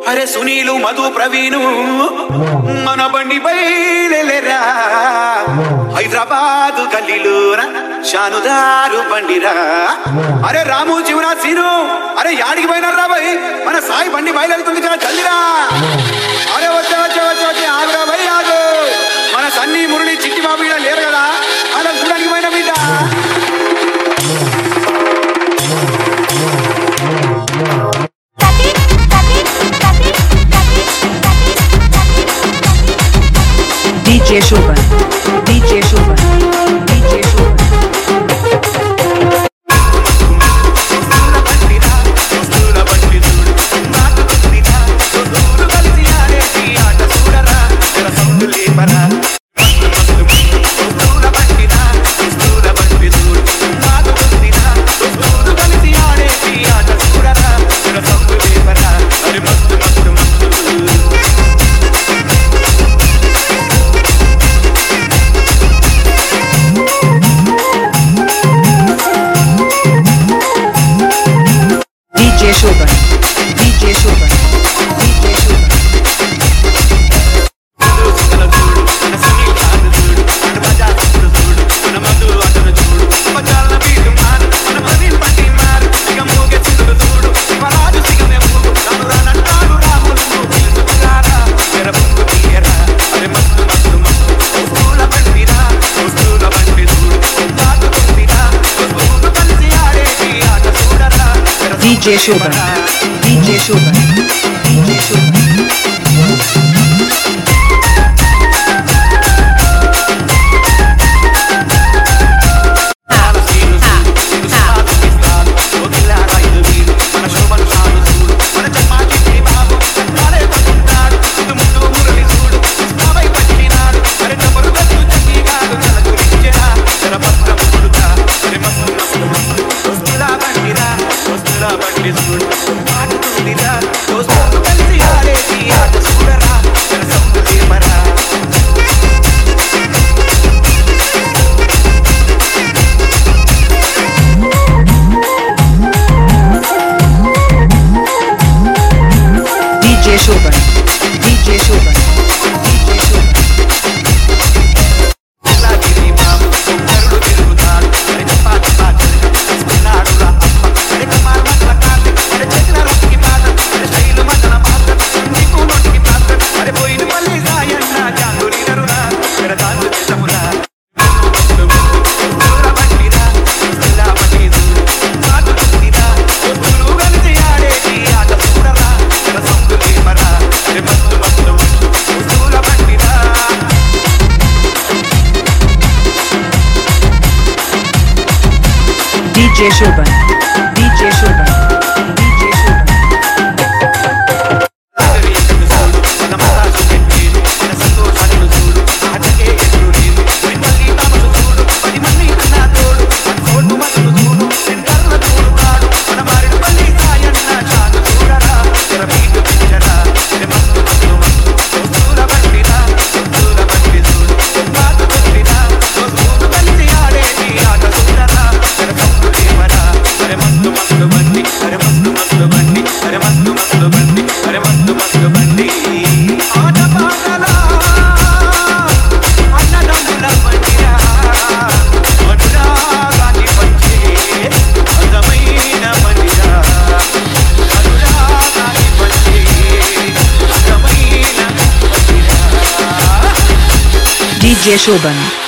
అరే సునీలు మధు ప్రవీణు మన బండి బయలురా హైదరాబాద్ గల్లీలోన షానుదారు బండిరా అరే రాము జీవనా సీను అరే యాడికి పోయినారా భయ్ మన సాయి బండి బయలుదేరుతుంది కదా జల్దిరా అరే వచ్చే వచ్చే వచ్చే వచ్చే ఆగురా భయ్ ఆగు మన సన్నీ మురళి చిట్టి బాబు ఈడ లేరు కదా అలా చూడడానికి పోయిన బిడ్డ Kathi Kathi Kathi Kathi Kathi DJ Shoban. DJ Shoban. DJ Shoban. DJ Shoban. DJ Shoban. DJ Shoban. DJ Shoban. DJ Shoban. DJ Shoban. DJ Shoban. DJ Shoban. DJ Shoban. DJ Shoban. DJ Shoban. DJ Shoban. DJ Shoban.